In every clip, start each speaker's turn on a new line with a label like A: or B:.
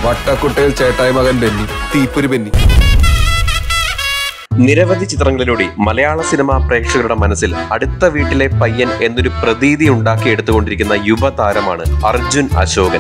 A: വട്ടക്കുട്ടയിൽ ചേട്ടായി മകൻ ബെന്നി തീപ്പൊരി ബെന്നി
B: നിരവധി ചിത്രങ്ങളിലൂടെ മലയാള സിനിമ പ്രേക്ഷകരുടെ മനസ്സിൽ അടുത്ത വീട്ടിലെ പയ്യൻ എന്നൊരു പ്രതീതി ഉണ്ടാക്കിയെടുത്തുകൊണ്ടിരിക്കുന്ന യുവതാരമാണ് അർജുൻ അശോകൻ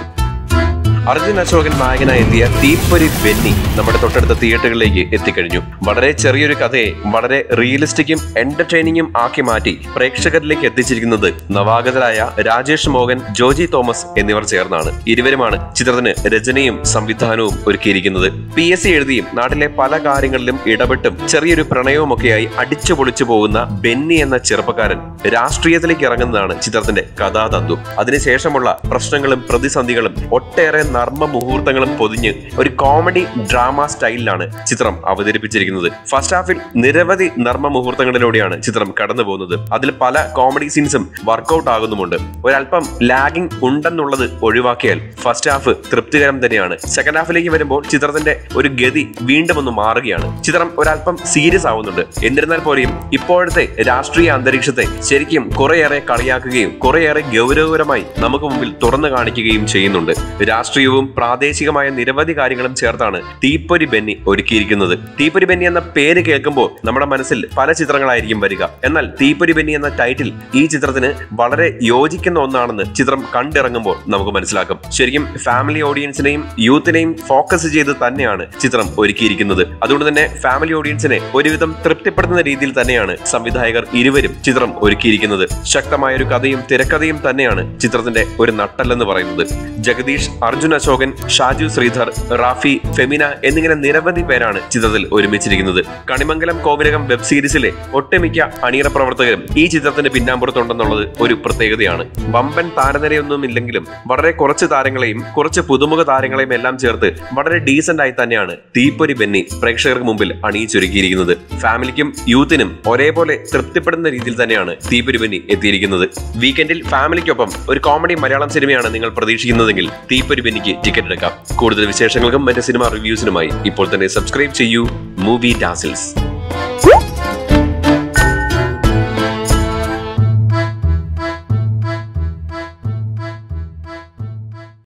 B: അർജുൻ അശോകൻ നായകനായി എത്തിയ തീപ്പൊരി ബെന്നി നമ്മുടെ തൊട്ടടുത്ത തിയേറ്ററുകളിലേക്ക് എത്തിക്കഴിഞ്ഞു വളരെ ചെറിയൊരു കഥയെ വളരെ റിയലിസ്റ്റിക്കും എന്റർടൈനിങ്ങും ആക്കി മാറ്റി പ്രേക്ഷകരിലേക്ക് എത്തിച്ചിരിക്കുന്നത് നവാഗതരായ രാജേഷ് മോഹൻ ജോജി തോമസ് എന്നിവർ ചേർന്നാണ് ഇരുവരുമാണ് ചിത്രത്തിന് രചനയും സംവിധാനവും ഒരുക്കിയിരിക്കുന്നത് പി എസ് സി എഴുതിയും നാട്ടിലെ പല കാര്യങ്ങളിലും ഇടപെട്ടും ചെറിയൊരു പ്രണയവുമൊക്കെയായി അടിച്ചു പൊളിച്ചു പോകുന്ന ബെന്നി എന്ന ചെറുപ്പക്കാരൻ രാഷ്ട്രീയത്തിലേക്ക് ഇറങ്ങുന്നതാണ് ചിത്രത്തിന്റെ കഥാതന്തു അതിനുശേഷമുള്ള പ്രശ്നങ്ങളും പ്രതിസന്ധികളും ഒട്ടേറെ നർമ്മ മുഹൂർത്തങ്ങളും പൊതിഞ്ഞ് ഒരു കോമഡി ഡ്രാമ സ്റ്റൈലിലാണ് ചിത്രം അവതരിപ്പിച്ചിരിക്കുന്നത് ഫസ്റ്റ് ഹാഫിൽ നിരവധി നർമ്മ മുഹൂർത്തങ്ങളിലൂടെയാണ് ചിത്രം കടന്നു പോകുന്നത് അതിൽ പല കോമഡി സീൻസും വർക്കൗട്ട് ആകുന്നുമുണ്ട് ഒരല്പം ലാഗിംഗ് ഉണ്ടെന്നുള്ളത് ഒഴിവാക്കിയാൽ ഫസ്റ്റ് ഹാഫ് തൃപ്തികരം തന്നെയാണ് സെക്കൻഡ് ഹാഫിലേക്ക് വരുമ്പോൾ ചിത്രത്തിന്റെ ഒരു ഗതി വീണ്ടും ഒന്ന് മാറുകയാണ് ചിത്രം ഒരല്പം സീരിയസ് ആവുന്നുണ്ട് എന്നിരുന്നാൽ പോലെയും ഇപ്പോഴത്തെ രാഷ്ട്രീയ അന്തരീക്ഷത്തെ ശരിക്കും കുറേയേറെ കളിയാക്കുകയും കുറേയേറെ ഗൗരവകരമായി നമുക്ക് മുമ്പിൽ തുറന്നു കാണിക്കുകയും ചെയ്യുന്നുണ്ട് രാഷ്ട്രീയവും പ്രാദേശികമായ നിരവധി കാര്യങ്ങളും ചേർത്താണ് തീപ്പൊരി ബെന്നി ഒരുക്കിയിരിക്കുന്നത് തീപ്പൊരി ബെന്നി എന്ന പേര് കേൾക്കുമ്പോൾ നമ്മുടെ മനസ്സിൽ പല ചിത്രങ്ങളായിരിക്കും വരിക എന്നാൽ തീപ്പൊരി ബെന്നി എന്ന ടൈറ്റിൽ ഈ ചിത്രത്തിന് വളരെ യോജിക്കുന്ന ഒന്നാണെന്ന് ചിത്രം കണ്ടിറങ്ങുമ്പോൾ നമുക്ക് മനസ്സിലാക്കും ശരിക്കും ഫാമിലി ഓഡിയൻസിനെയും യൂത്തിനെയും ഫോക്കസ് ചെയ്ത് തന്നെയാണ് ചിത്രം ഒരുക്കിയിരിക്കുന്നത് അതുകൊണ്ട് തന്നെ ഫാമിലി ഓഡിയൻസിനെ ഒരുവിധം തൃപ്തിപ്പെടുത്തുന്ന രീതിയിൽ തന്നെയാണ് സംവിധായകർ ഇരുവരും ചിത്രം ഒരുക്കിയിരിക്കുന്നത് ശക്തമായ ഒരു കഥയും തിരക്കഥയും തന്നെയാണ് ചിത്രത്തിന്റെ ഒരു നട്ടല്ലെന്ന് പറയുന്നത് ജഗദീഷ് അർജുൻ അശോകൻ ഷാജു ശ്രീധർ റാഫി ഫെമിന എന്നിങ്ങനെ നിരവധി പേരാണ് ചിത്രത്തിൽ ഒരുമിച്ചിരിക്കുന്നത് കണിമംഗലം കോവിലകം വെബ് സീരീസിലെ ഒട്ടുമിക്ക അണിയറ പ്രവർത്തകരും ഈ ചിത്രത്തിന്റെ പിന്നാമ്പുറത്തുണ്ടെന്നുള്ളത് ഒരു പ്രത്യേകതയാണ് വമ്പൻ താരനിരയൊന്നും ഇല്ലെങ്കിലും വളരെ കുറച്ച് താരങ്ങളെയും കുറച്ച് പുതുമുഖ താരങ്ങളെയും എല്ലാം ചേർത്ത് വളരെ ഡീസന്റ് ആയി തന്നെയാണ് തീപ്പൊരി ബെന്നി പ്രേക്ഷകർക്ക് മുമ്പിൽ അണിയിച്ചൊരുക്കിയിരിക്കുന്നത് ഫാമിലിക്കും യൂത്തിനും ഒരേപോലെ തൃപ്തിപ്പെടുന്ന രീതിയിൽ തന്നെയാണ് തീപ്പൊരി ബെന്നി എത്തിയിരിക്കുന്നത് വീക്കെൻഡിൽ ഫാമിലിക്കൊപ്പം ഒരു കോമഡി മലയാളം സിനിമയാണ് നിങ്ങൾ പ്രതീക്ഷിക്കുന്നതെങ്കിൽ തീപ്പൊരി ബെന്നിക്ക് ടിക്കറ്റ് എടുക്കാം കൂടുതൽ വിശേഷങ്ങൾക്കും മറ്റ് സിനിമ റിവ്യൂസിനുമായി ഇപ്പോൾ തന്നെ സബ്സ്ക്രൈബ് ചെയ്യൂ മൂവി ഡാസിൽസ്